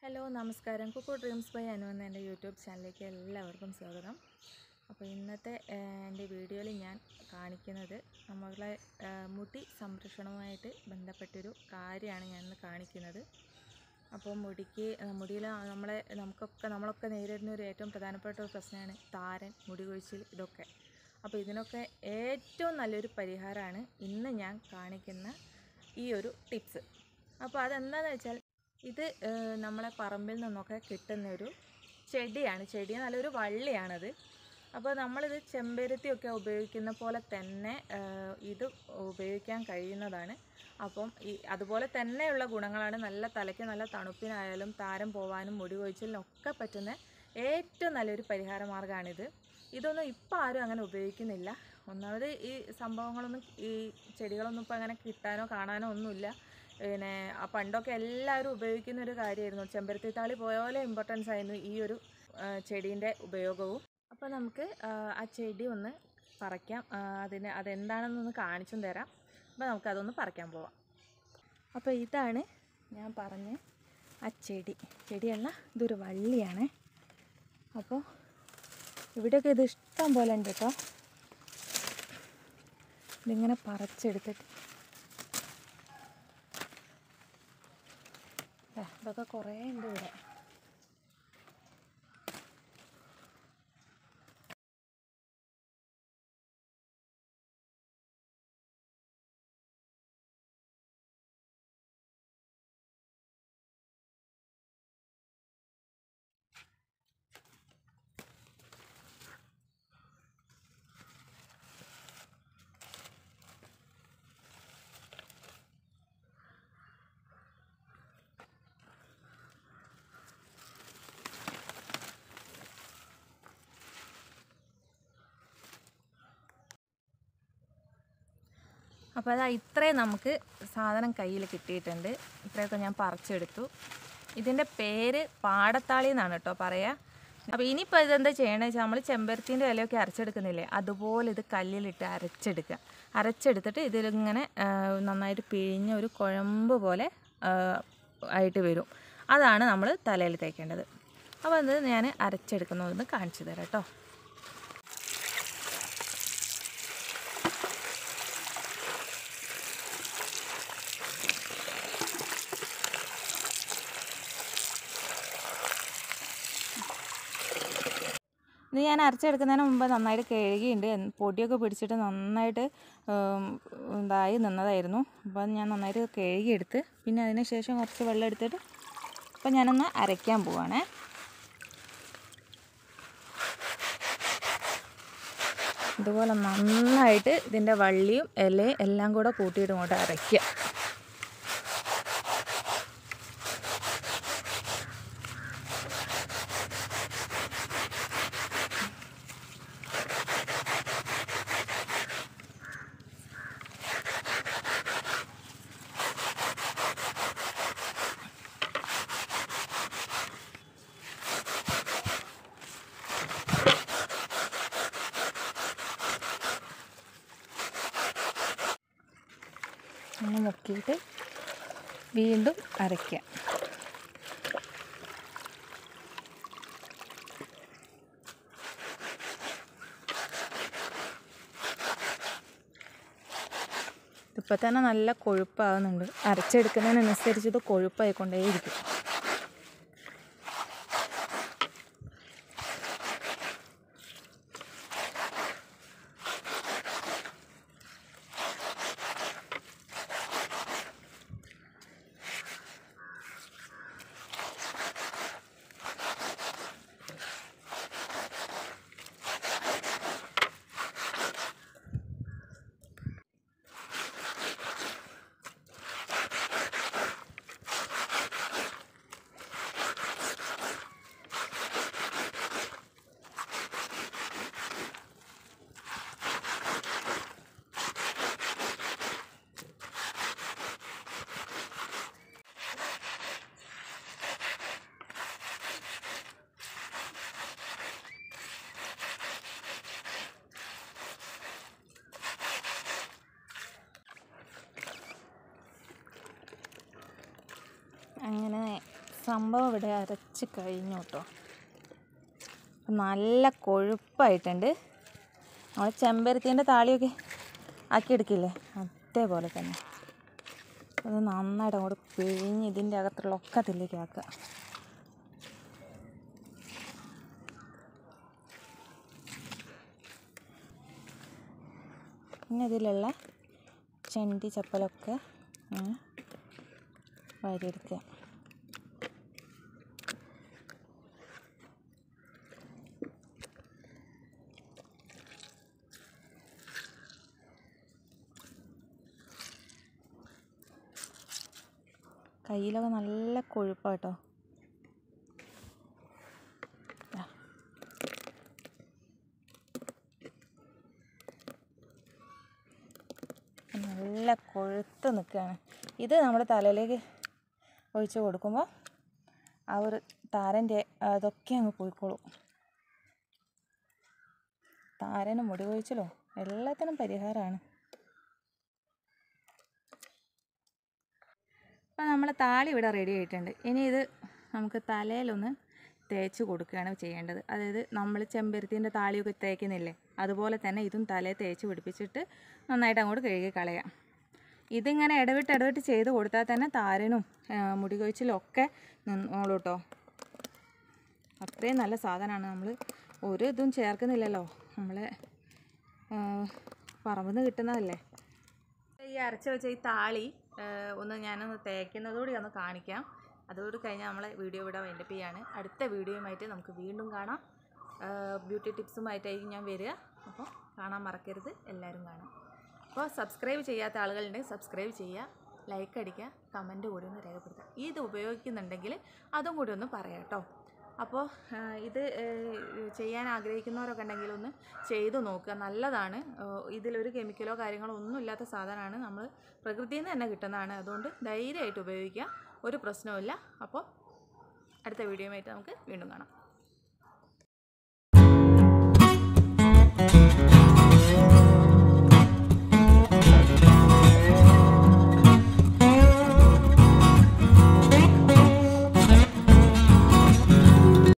Hello നമസ്കാരം Kuku dreams by Anu എന്ന എൻ്റെ യൂട്യൂബ് ചാനലിലേക്ക് എല്ലാവർക്കും സ്വാഗതം അപ്പോൾ ഇന്നത്തെ ഏഹ്, എൻ്റെ വീഡിയോയിൽ ഞാൻ കാണിക്കുന്നത് നമ്മളെ ഏഹ്, മുടി സംരക്ഷണവുമായിട്ട് ബന്ധപ്പെട്ടൊരു കാര്യമാണ് ഞാൻ ഇന്ന് കാണിക്കുന്നത് അപ്പോൾ മുടിക്ക് ഏഹ്, മുടിയിൽ നമ്മളെ നമുക്കൊക്കെ നമ്മളൊക്കെ നേരിടുന്ന ഒരു ഏറ്റവും പ്രധാനപ്പെട്ട ഒരു പ്രശ്നമാണ് താരൻ മുടി കൊഴിച്ചിൽ ഇതൊക്കെ അപ്പോൾ ഇതിനൊക്കെ ഏറ്റവും നല്ലൊരു പരിഹാരമാണ് ഇന്ന് ഞാൻ കാണിക്കുന്ന ഈ ഒരു ടിപ്സ് അപ്പോൾ അതെന്താണെന്ന് വെച്ചാൽ ഇത് ഏഹ്, നമ്മളെ പറമ്പിൽ നിന്നൊക്കെ കിട്ടുന്ന ഒരു ചെടിയാണ് ചെടി നല്ലൊരു വള്ളിയാണത് അപ്പോൾ നമ്മളിത് ചെമ്പരത്തിയൊക്കെ ഉപയോഗിക്കുന്ന പോലെ തന്നെ ഏഹ്, ഇത് ഉപയോഗിക്കാൻ കഴിയുന്നതാണ് അപ്പം ഈ അതുപോലെ തന്നെയുള്ള ഗുണങ്ങളാണ് നല്ല തലയ്ക്ക് നല്ല തണുപ്പിനായാലും താരം പോവാനും മുടി കൊഴിച്ചിലിനും ഒക്കെ പറ്റുന്ന ഏറ്റവും നല്ലൊരു പരിഹാര മാർഗ്ഗമാണിത് ഇതൊന്നും ഇപ്പം ആരും അങ്ങനെ ഉപയോഗിക്കുന്നില്ല ഒന്നാമത് ഈ സംഭവങ്ങളൊന്നും ഈ ചെടികളൊന്നും ഇപ്പം അങ്ങനെ കിട്ടാനോ കാണാനോ ഒന്നുമില്ല പിന്നെ ആ പണ്ടൊക്കെ എല്ലാവരും ഉപയോഗിക്കുന്ന ഒരു കാര്യമായിരുന്നു ചെമ്പരത്തി താളി പോലെ ഇമ്പോർട്ടൻസ് ആയിരുന്നു ഈ ഒരു ചെടീൻ്റെ ഉപയോഗവും അപ്പോൾ നമുക്ക് ആ, ആ ചെടി ഒന്ന് പറിക്കാം ആ, അതിന് അതെന്താണെന്നൊന്ന് കാണിച്ചും തരാം അപ്പോൾ നമുക്ക് അതൊന്ന് പറിക്കാൻ പോവാം അപ്പോൾ ഇതാണ് ഞാൻ പറഞ്ഞ ആ ചെടി ചെടിയല്ല ഇതൊരു വള്ളിയാണ് അപ്പോൾ ഇവിടെയൊക്കെ ഇത് ഇഷ്ടം പോലെ ഉണ്ട് കേട്ടോ ഇതിങ്ങനെ പറിച്ചെടുത്തിട്ട് ദാ, ഇതൊക്കെ കുറേ ഉണ്ട് ഇവിടെ അപ്പോൾ അതാ ഇത്രയും നമുക്ക് സാധനം കയ്യിൽ കിട്ടിയിട്ടുണ്ട് ഇത്രയൊക്കെ ഞാൻ പറിച്ചെടുത്തു ഇതിൻ്റെ പേര് പാടത്താളി എന്നാണ് കേട്ടോ പറയുക അപ്പോൾ ഇനിയിപ്പോൾ ഇതെന്താ ചെയ്യണമെന്ന് വെച്ചാൽ നമ്മൾ ചെമ്പരത്തിൻ്റെ ഇലയൊക്കെ അരച്ചെടുക്കുന്നില്ലേ അതുപോലെ ഇത് കല്ലിലിട്ട് അരച്ചെടുക്കുക അരച്ചെടുത്തിട്ട് ഇതിലിങ്ങനെ ആ, നന്നായിട്ട് പിഴിഞ്ഞ ഒരു കുഴമ്പ് പോലെ ആ, ആയിട്ട് വരും അതാണ് നമ്മൾ തലയിൽ തേക്കേണ്ടത് അപ്പോൾ അത് ഞാൻ അരച്ചെടുക്കുന്നതൊന്ന് കാണിച്ചു തരാം കേട്ടോ ഇത് ഞാൻ അരച്ചെടുക്കുന്നതിന് മുമ്പ് നന്നായിട്ട് കഴുകിയിട്ടുണ്ട് എന്ന് പൊടിയൊക്കെ പിടിച്ചിട്ട് നന്നായിട്ട് ഉം, ഇതായി നിന്നതായിരുന്നു അപ്പോൾ അത് ഞാൻ നന്നായിട്ട് കഴുകിയെടുത്ത് പിന്നെ അതിന് ശേഷം കുറച്ച് വെള്ളം എടുത്തിട്ട് അപ്പോൾ ഞാനൊന്ന് അരയ്ക്കാൻ പോവാണേ ഇതുപോലെ നന്നായിട്ട് ഇതിൻ്റെ വള്ളിയും ഇലയും എല്ലാം കൂടെ കൂട്ടിയിട്ട് ഇങ്ങോട്ട് അരയ്ക്കുക ഒന്ന് മുക്കിയിട്ട് വീണ്ടും അരയ്ക്കുക ഇപ്പം തന്നെ നല്ല കൊഴുപ്പാകുന്നുണ്ട് അരച്ചെടുക്കുന്നതിനനുസരിച്ച് ഇത് കൊഴുപ്പായിക്കൊണ്ടേയിരിക്കും സംഭവം ഇവിടെ അരച്ച് കഴിഞ്ഞു കേട്ടോ നല്ല കൊഴുപ്പായിട്ടുണ്ട് നമ്മൾ ചെമ്പരത്തീൻ്റെ താളിയൊക്കെ ആക്കിയെടുക്കില്ലേ അതേപോലെ തന്നെ അത് നന്നായിട്ട് അങ്ങോട്ട് പിഴിഞ്ഞ് ഇതിൻ്റെ അകത്തുള്ള ഒക്കെ അതിലേക്ക് ആക്കുക പിന്നെ ഇതിലുള്ള ചെണ്ടി ചപ്പലൊക്കെ ഇങ്ങനെ വാരിയെടുക്കുക കയ്യിലൊക്കെ നല്ല കൊഴുപ്പാട്ടോ ദാ. നല്ല കൊഴുത്ത് നിൽക്കുകയാണ് ഇത് നമ്മുടെ തലയിലേക്ക് ഒഴിച്ച് കൊടുക്കുമ്പോൾ ആ ഒരു താരൻ്റെ അതൊക്കെ അങ്ങ് പോയിക്കോളും താരനും മുടി കൊഴിച്ചിലോ എല്ലാത്തിനും പരിഹാരമാണ് അപ്പോൾ നമ്മളെ താളി ഇവിടെ റെഡി ആയിട്ടുണ്ട് ഇനി ഇത് നമുക്ക് തലയിലൊന്ന് തേച്ച് കൊടുക്കുകയാണ് ചെയ്യേണ്ടത് അതായത് നമ്മൾ ചെമ്പരത്തിൻ്റെ താളിയൊക്കെ തേക്കുന്നില്ലേ അതുപോലെ തന്നെ ഇതും തലയിൽ തേച്ച് പിടിപ്പിച്ചിട്ട് നന്നായിട്ട് അങ്ങോട്ട് കഴുകി കളയാം ഇതിങ്ങനെ ഇടവിട്ട് ഇടവിട്ട് ചെയ്ത് കൊടുത്താൽ തന്നെ താരനും ആ, മുടി കൊഴിച്ചിലും ഒക്കെ നിന്നോളൂ കേട്ടോ അത്രയും നല്ല സാധനമാണ് നമ്മൾ ഒരു ഇതും ചേർക്കുന്നില്ലല്ലോ നമ്മൾ പറമ്പിൽ നിന്ന് കിട്ടുന്നതല്ലേ ഈ അരച്ച് വെച്ച ഈ താളി ആ, ഒന്ന് ഞാനൊന്ന് തേക്കുന്നതോടെ ഒന്ന് കാണിക്കാം അതോട് കഴിഞ്ഞാൽ നമ്മളെ വീഡിയോ ഇവിടെ വൈൻഡപ്പ് ചെയ്യാണ് അടുത്ത വീഡിയോയുമായിട്ട് നമുക്ക് വീണ്ടും കാണാം ആ, ബ്യൂട്ടി ടിപ്സുമായിട്ടായിരിക്കും ഞാൻ വരിക അപ്പോൾ കാണാൻ മറക്കരുത് എല്ലാവരും കാണാം അപ്പോൾ സബ്സ്ക്രൈബ് ചെയ്യാത്ത ആളുകളുണ്ടെങ്കിൽ സബ്സ്ക്രൈബ് ചെയ്യുക ലൈക്ക് അടിക്കുക കമൻറ്റ് കൂടി ഒന്ന് രേഖപ്പെടുത്തുക ഇത് ഉപയോഗിക്കുന്നുണ്ടെങ്കിൽ അതും കൂടി ഒന്ന് പറയാം കേട്ടോ അപ്പോൾ ആ, ഇത് ഏ, ചെയ്യാൻ ആഗ്രഹിക്കുന്നവരൊക്കെ ഉണ്ടെങ്കിൽ ഒന്ന് ചെയ്തു നോക്കുക നല്ലതാണ് ആ, ഇതിലൊരു കെമിക്കലോ കാര്യങ്ങളോ ഒന്നും ഇല്ലാത്ത സാധനമാണ് നമ്മൾ പ്രകൃതിയിൽ നിന്ന് തന്നെ കിട്ടുന്നതാണ് അതുകൊണ്ട് ധൈര്യമായിട്ട് ഉപയോഗിക്കുക ഒരു പ്രശ്നവുമില്ല അപ്പോൾ അടുത്ത വീഡിയോയുമായിട്ട് നമുക്ക് വീണ്ടും കാണാം